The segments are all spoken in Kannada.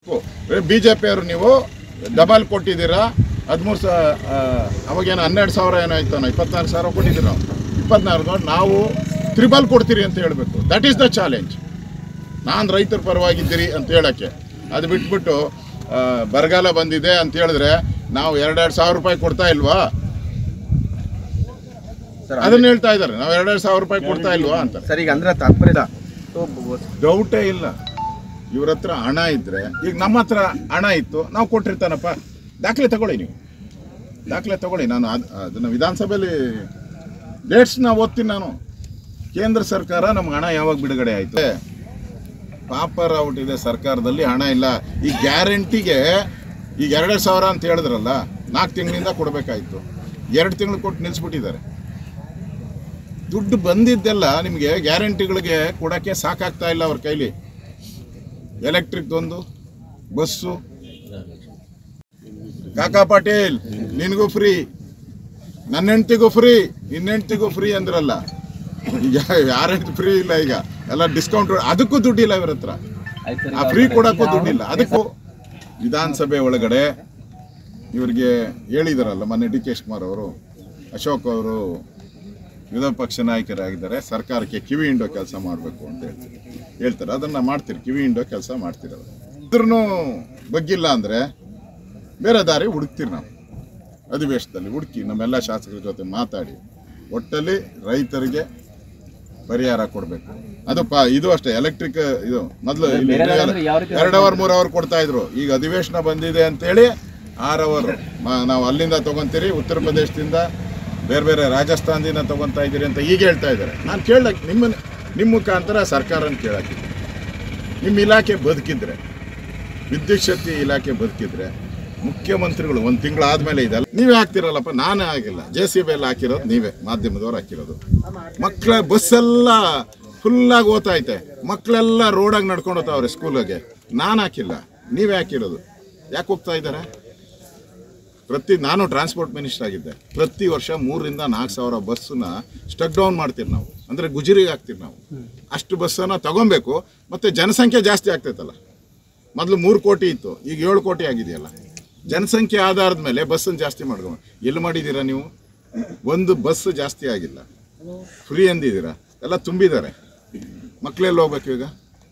ಬಿ ಜೆ ಪಿಯವರು ನೀವು ಡಬಲ್ ಕೊಟ್ಟಿದ್ದೀರಾ ಹದಿಮೂರು ಸಾ ಆ, ಅವಾಗೇನು ಹನ್ನೆರಡು ಸಾವಿರ ಏನೋ ಆಯ್ತಾನೋ ಇಪ್ಪತ್ನಾಲ್ಕು ಸಾವಿರ ಕೊಟ್ಟಿದ್ದೀರಾ ಇಪ್ಪತ್ನಾಲ್ಕು ನಾವು ತ್ರಿಬಲ್ ಕೊಡ್ತೀರಿ ಅಂತ ಹೇಳಬೇಕು ದಟ್ ಈಸ್ ದ ಚಾಲೆಂಜ್ ನಾನು ರೈತರ ಪರವಾಗಿದ್ದೀರಿ ಅಂತ ಹೇಳೋಕ್ಕೆ ಅದು ಬಿಟ್ಬಿಟ್ಟು ಆ, ಬರಗಾಲ ಬಂದಿದೆ ಅಂತ ಹೇಳಿದ್ರೆ ನಾವು ಎರಡೆರಡು ಸಾವಿರ ರೂಪಾಯಿ ಕೊಡ್ತಾ ಇಲ್ವಾ ಸರ್ ಅದನ್ನ ಹೇಳ್ತಾ ಇದ್ದಾರೆ ನಾವು ಎರಡೆರಡು ಸಾವಿರ ರೂಪಾಯಿ ಕೊಡ್ತಾ ಇಲ್ವಾ ಅಂತ ಸರ್ ಈಗ ಅಂದ್ರೆ ತಾತ್ಪರ್ಯ ಸೊ, ಡೌಟೇ ಇಲ್ಲ ಇವ್ರ ಹತ್ರ ಹಣ ಇದ್ರೆ ಈಗ ನಮ್ಮ ಹತ್ರ ಹಣ ಇತ್ತು ನಾವು ಕೊಟ್ಟಿರ್ತಾನಪ್ಪ ದಾಖಲೆ ತಗೊಳ್ಳಿ ನೀವು ದಾಖಲೆ ತಗೊಳ್ಳಿ ನಾನು ಅದ್- ಅದನ್ನ ವಿಧಾನಸಭೆಯಲ್ಲಿ ಡೇಟ್ಸ್ನ ಓದ್ತೀನಿ ನಾನು ಕೇಂದ್ರ ಸರ್ಕಾರ ನಮ್ಗೆ ಹಣ ಯಾವಾಗ ಬಿಡುಗಡೆ ಆಯ್ತು ಪಾಪರ್ ಔಟ್ ಇದೆ ಸರ್ಕಾರದಲ್ಲಿ ಹಣ ಇಲ್ಲ ಈ ಗ್ಯಾರಂಟಿಗೆ ಈಗ ಎರಡೆರಡು ಸಾವಿರ ಅಂತ ಹೇಳಿದ್ರಲ್ಲ ನಾಲ್ಕು ತಿಂಗಳಿಂದ ಕೊಡಬೇಕಾಯ್ತು ಎರಡು ತಿಂಗಳು ಕೊಟ್ಟು ನಿಲ್ಲಿಸ್ಬಿಟ್ಟಿದ್ದಾರೆ ದುಡ್ಡು ಬಂದಿದ್ದೆಲ್ಲ ನಿಮಗೆ ಗ್ಯಾರಂಟಿಗಳಿಗೆ ಕೊಡೋಕ್ಕೆ ಸಾಕಾಗ್ತಾ ಇಲ್ಲ ಅವ್ರ ಕೈಲಿ ಎಲೆಕ್ಟ್ರಿಕ್ ಒಂದು ಬಸ್ಸು ಕಾಕಾ ಪಾಟೀಲ್ ನಿನಗೂ ಫ್ರೀ ನನ್ನ ಹೆಂಡ್ತಿಗೂ ಫ್ರೀ ನಿನ್ನ ಹೆಂಡ್ತಿಗೂ ಫ್ರೀ ಅಂದ್ರಲ್ಲ ಈಗ ಯಾರ ಫ್ರೀ ಇಲ್ಲ ಈಗ ಎಲ್ಲ ಡಿಸ್ಕೌಂಟ್ ಅದಕ್ಕೂ ದುಡ್ಡಿಲ್ಲ ಇವ್ರ ಹತ್ರ ಆ ಫ್ರೀ ಕೊಡಕ್ಕೂ ದುಡ್ಡಿಲ್ಲ ಅದಕ್ಕೂ ವಿಧಾನಸಭೆ ಒಳಗಡೆ ಇವರಿಗೆ ಹೇಳಿದಾರಲ್ಲ ಮೊನ್ನೆ ಡಿ ಕೆ ಶಿವಕುಮಾರ್ ಅವರು ಅಶೋಕ್ ಅವರು ವಿರೋಧ ಪಕ್ಷ ನಾಯಕರಾಗಿದ್ದಾರೆ ಸರ್ಕಾರಕ್ಕೆ ಕಿವಿ ಹಿಂಡೋ ಕೆಲಸ ಮಾಡಬೇಕು ಅಂತ ಹೇಳ್ತಾರೆ ಹೇಳ್ತಾರೆ ಅದನ್ನು ಮಾಡ್ತೀರಿ ಕಿವಿ ಹಿಂಡೋ ಕೆಲಸ ಮಾಡ್ತಿರೋದು ಇದ್ರೂ ಬಗ್ಗಿಲ್ಲ ಅಂದರೆ ಬೇರೆ ದಾರಿ ಹುಡುಕ್ತೀರಿ ನಾವು ಅಧಿವೇಶನದಲ್ಲಿ ಹುಡುಕಿ ನಮ್ಮೆಲ್ಲ ಶಾಸಕರ ಜೊತೆ ಮಾತಾಡಿ ಒಟ್ಟಲ್ಲಿ ರೈತರಿಗೆ ಪರಿಹಾರ ಕೊಡಬೇಕು ಅದು ಪ ಇದು ಅಷ್ಟೇ ಎಲೆಕ್ಟ್ರಿಕ್ ಇದು ಮೊದಲು ಎರಡು ಅವರ್ ಮೂರು ಅವರ್ ಕೊಡ್ತಾ ಇದ್ರು ಈಗ ಅಧಿವೇಶನ ಬಂದಿದೆ ಅಂತೇಳಿ ಆರು ಅವರ್ ನಾವು ಅಲ್ಲಿಂದ ತಗೊಂತೀರಿ ಉತ್ತರ ಪ್ರದೇಶದಿಂದ ಬೇರೆ ಬೇರೆ ರಾಜಸ್ಥಾನದಿಂದ ತಗೊಂತಾ ಇದ್ದೀರಿ ಅಂತ ಈಗ ಹೇಳ್ತಾ ಇದ್ದಾರೆ ನಾನು ಕೇಳಕ್ಕೆ ನಿಮ್ಮ ನಿಮ್ಮ ಮುಖಾಂತರ ಸರ್ಕಾರನ ಕೇಳಕ್ಕೆ ನಿಮ್ಮ ಇಲಾಖೆ ಬದುಕಿದ್ರೆ ವಿದ್ಯುತ್ ಶಕ್ತಿ ಇಲಾಖೆ ಬದುಕಿದ್ರೆ ಮುಖ್ಯಮಂತ್ರಿಗಳು ಒಂದು ತಿಂಗಳಾದ್ಮೇಲೆ ಇದಲ್ಲ ನೀವೇ ಹಾಕ್ತಿರಲ್ಲಪ್ಪ ನಾನೇ ಆಗಿಲ್ಲ ಜೆ ಸಿ ಬಿ ಎಲ್ಲ ಹಾಕಿರೋದು ನೀವೇ ಮಾಧ್ಯಮದವ್ರು ಹಾಕಿರೋದು ಮಕ್ಕಳ ಬಸ್ಸೆಲ್ಲ ಫುಲ್ಲಾಗಿ ಓದ್ತೈತೆ ಮಕ್ಕಳೆಲ್ಲ ರೋಡಾಗಿ ನಡ್ಕೊಂಡು ಹೋಗ್ತಾವ್ರೆ ಸ್ಕೂಲಿಗೆ ನಾನು ಹಾಕಿಲ್ಲ ನೀವೇ ಹಾಕಿರೋದು ಯಾಕೆ ಹೋಗ್ತಾ ಇದ್ದಾರೆ ಪ್ರತಿ ನಾನು ಟ್ರಾನ್ಸ್ಪೋರ್ಟ್ ಮಿನಿಸ್ಟರ್ ಆಗಿದ್ದೆ ಪ್ರತಿ ವರ್ಷ ಮೂರರಿಂದ ನಾಲ್ಕು ಸಾವಿರ ಬಸ್ಸನ್ನ ಸ್ಟಕ್ ಡೌನ್ ಮಾಡ್ತೀವಿ ನಾವು ಅಂದರೆ ಗುಜರಿಗೆ ಹಾಕ್ತೀವಿ ನಾವು ಅಷ್ಟು ಬಸ್ಸನ್ನು ತಗೊಬೇಕು ಮತ್ತು ಜನಸಂಖ್ಯೆ ಜಾಸ್ತಿ ಆಗ್ತೈತಲ್ಲ ಮೊದಲು ಮೂರು ಕೋಟಿ ಇತ್ತು ಈಗ ಏಳು ಕೋಟಿ ಆಗಿದೆಯಲ್ಲ ಜನಸಂಖ್ಯೆ ಆಧಾರದ ಮೇಲೆ ಬಸ್ಸನ್ನು ಜಾಸ್ತಿ ಮಾಡ್ಕೊಂಡು ಎಲ್ಲಿ ಮಾಡಿದ್ದೀರಾ ನೀವು ಒಂದು ಬಸ್ ಜಾಸ್ತಿ ಆಗಿಲ್ಲ ಫ್ರೀ ಅಂದಿದ್ದೀರಾ ಎಲ್ಲ ತುಂಬಿದ್ದಾರೆ ಮಕ್ಕಳೆಲ್ಲಿ ಹೋಗ್ಬೇಕು ಈಗ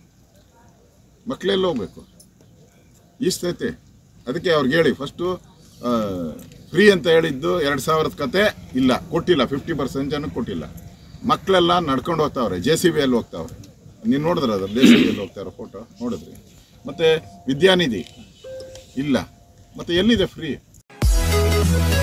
ಮಕ್ಕಳೆಲ್ಲಿ ಹೋಗ್ಬೇಕು ಈಸ್ತೈತೆ ಅದಕ್ಕೆ ಅವ್ರಿಗೆ ಹೇಳಿ ಫಸ್ಟು ಫ್ರೀ ಅಂತ ಹೇಳಿದ್ದು ಎರಡು ಸಾವಿರದ ಕತೆ ಇಲ್ಲ ಕೊಟ್ಟಿಲ್ಲ ಫಿಫ್ಟಿ ಪರ್ಸೆಂಟ್ ಜನಕ್ಕೆ ಕೊಟ್ಟಿಲ್ಲ ಮಕ್ಕಳೆಲ್ಲ ನಡ್ಕೊಂಡು ಹೋಗ್ತಾವ್ರೆ ಜೆ ಸಿ ಬಿಯಲ್ಲಿ ಹೋಗ್ತಾವ್ರೆ ನೀವು ನೋಡಿದ್ರ ಅದ್ರ ಜೆ ಸಿ ಬಿಯಲ್ಲಿ ಹೋಗ್ತಾವ್ರೆ ಫೋಟೋ ನೋಡಿದ್ರಿ ಮತ್ತು ವಿದ್ಯಾನಿಧಿ ಇಲ್ಲ ಮತ್ತು ಎಲ್ಲಿದೆ ಫ್ರೀ